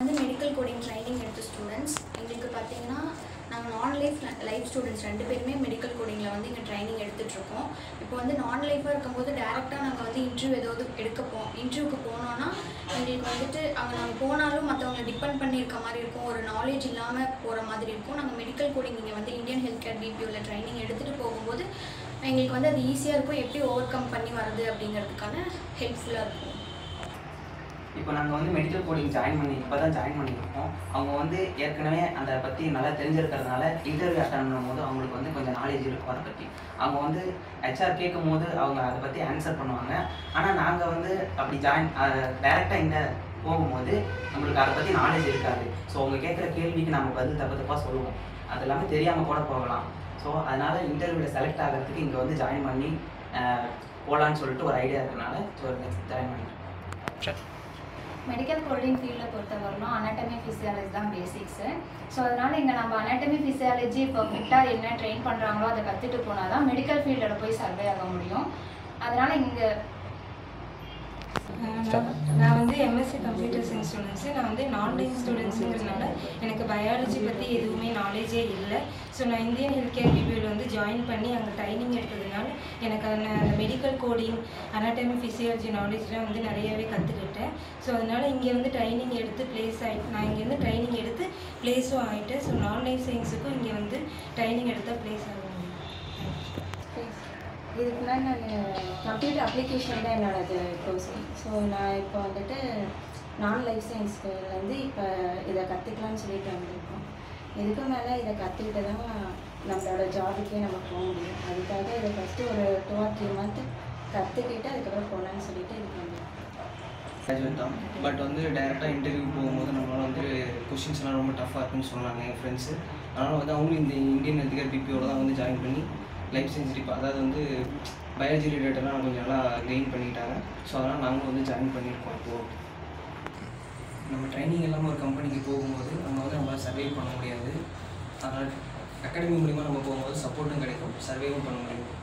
வந்து medical coding training எடுத்த students எங்களுக்கு பார்த்தீங்கன்னா நாங்கள் நான் லைஃப் லைஃப் ஸ்டூடெண்ட்ஸ் ரெண்டு பேருமே மெடிக்கல் கோடிங்கில் வந்து இங்கே ட்ரைனிங் எடுத்துகிட்ருக்கோம் இப்போ வந்து நான் லைஃபாக இருக்கும்போது டேரெக்டாக நாங்கள் வந்து இன்டர்வியூ ஏதாவது எடுக்க போ இன்டர்வியூக்கு போனோன்னா எங்களுக்கு வந்துட்டு அங்கே நாங்கள் போனாலும் மற்றவங்களை டிபெண்ட் பண்ணியிருக்க மாதிரி இருக்கும் ஒரு நாலேஜ் இல்லாமல் போகிற மாதிரி இருக்கும் நாங்கள் மெடிக்கல் கோடிங் இங்கே வந்து இந்தியன் ஹெல்த் கேர் பிபிஓவில் ட்ரைனிங் எடுத்துகிட்டு போகும்போது எங்களுக்கு வந்து அது ஈஸியாக இருக்கும் எப்படி ஓவர் கம் பண்ணி வருது அப்படிங்கிறதுக்கான ஹெல்ப்ஃபுல்லாக இருக்கும் இப்போ நாங்கள் வந்து மெடிக்கல் கோடிங் ஜாயின் பண்ணி இப்போ தான் ஜாயின் பண்ணியிருக்கோம் அவங்க வந்து ஏற்கனவே அதை பற்றி நல்லா தெரிஞ்சிருக்கிறதுனால இன்டர்வியூ அட்டன் பண்ணும்போது அவங்களுக்கு வந்து கொஞ்சம் நாலேஜ் இருக்கும் அதை பற்றி அவங்க வந்து ஹெச்ஆர் கேட்கும் போது அவங்க அதை பற்றி ஆன்சர் பண்ணுவாங்க ஆனால் நாங்கள் வந்து அப்படி ஜாயின் டைரெக்டாக இங்கே போகும்போது நம்மளுக்கு அதை பற்றி நாலேஜ் இருக்காது ஸோ அவங்க கேட்குற கேள்விக்கு நம்ம பதில் தப்பு தப்பாக சொல்லுவோம் அது எல்லாமே தெரியாமல் கூட போகலாம் ஸோ அதனால் இன்டர்வியூவில் செலக்ட் ஆகிறதுக்கு இங்கே வந்து ஜாயின் பண்ணி போகலான்னு சொல்லிட்டு ஒரு ஐடியா இருக்கனால ஸோ ஜாயின் பண்ணிட்டோம் மெடிக்கல் கோடிங் ஃபீல்டை பொறுத்தவரைக்கும் அனாட்டமி ஃபிசியாலஜி தான் பேசிக்ஸு ஸோ அதனால் இங்கே நம்ம அனாட்டமி ஃபிசியாலஜி இப்போ ஃபிட்டாக என்ன ட்ரெயின் பண்ணுறாங்களோ அதை கற்றுட்டு போனால் தான் மெடிக்கல் ஃபீல்டில் போய் சர்வே ஆக முடியும் அதனால் இங்கே நான் நான் வந்து எம்எஸ்சி கம்ப்யூட்டர் சயின்ஸ் ஸ்டூடெண்ட்ஸு நான் வந்து நான்லைன் ஸ்டூடெண்ட்ஸுங்கிறதுனால எனக்கு பயாலஜி பற்றி எதுவுமே நாலேஜே இல்லை ஸோ நான் இந்தியன் ஹெல்த் கேர் பிபியில் வந்து ஜாயின் பண்ணி அங்கே ட்ரைனிங் எடுத்ததுனால எனக்கு அந்த அந்த மெடிக்கல் கோடிங் அனாட்டமி ஃபிசியாலஜி நாலேஜ்லாம் வந்து நிறையவே கற்றுக்கிட்டேன் ஸோ அதனால் இங்கே வந்து ட்ரைனிங் எடுத்து ப்ளேஸ் ஆகிட்டு நான் இங்கே வந்து ட்ரைனிங் எடுத்து ப்ளேஸும் ஆகிட்டேன் ஸோ நான்லைன் சயின்ஸுக்கும் இங்கே வந்து ட்ரைனிங் எடுத்தால் ப்ளேஸ் ஆக முடியும் இதுக்கு முன்னாடி நான் கம்ப்யூட்டர் அப்ளிகேஷன் தான் என்னோடது கோர்ஸ் ஸோ நான் இப்போ வந்துட்டு நான் லைஃப் சயின்ஸ்லேருந்து இப்போ இதை கற்றுக்கலாம்னு சொல்லிட்டு வந்திருக்கோம் இதுக்கு மேலே இதை கற்றுக்கிட்டு தான் நம்மளோட ஜாபுக்கே நம்ம போக முடியும் அதுக்காக இதை ஃபஸ்ட்டு ஒரு டூ ஆர் த்ரீ மந்த் கற்றுக்கிட்டு அதுக்கப்புறம் போகலான்னு சொல்லிட்டு இதுக்கு வந்திருக்கோம் கிராஜுவேட் தான் பட் வந்து டைரெக்டாக இன்டர்வியூ போகும்போது நம்மளால் வந்து கொஷின்ஸ்லாம் ரொம்ப டஃப்பாக இருக்குன்னு சொன்னாங்க என் ஃப்ரெண்ட்ஸு அதனால் வந்து அவங்களும் இந்த இந்தியன் ஹெல்த் கேர் பிபியோட தான் வந்து ஜாயின் பண்ணி லைஃப் சயின்ஸ் டிப் அதாவது வந்து பயாலஜி ரிலேட்டட்லாம் கொஞ்சம் நல்லா கெயின் பண்ணிக்கிட்டாங்க ஸோ அதனால் நாங்களும் வந்து ஜாயின் பண்ணியிருக்கோம் இப்போது நம்ம ட்ரைனிங் இல்லாமல் ஒரு கம்பெனிக்கு போகும்போது நம்ம வந்து நம்மளால் சர்வே பண்ண முடியாது அதனால் அகாடமி மூலிமா நம்ம போகும்போது சப்போர்ட்டும் கிடைக்கும் சர்வேவும் பண்ண முடியும்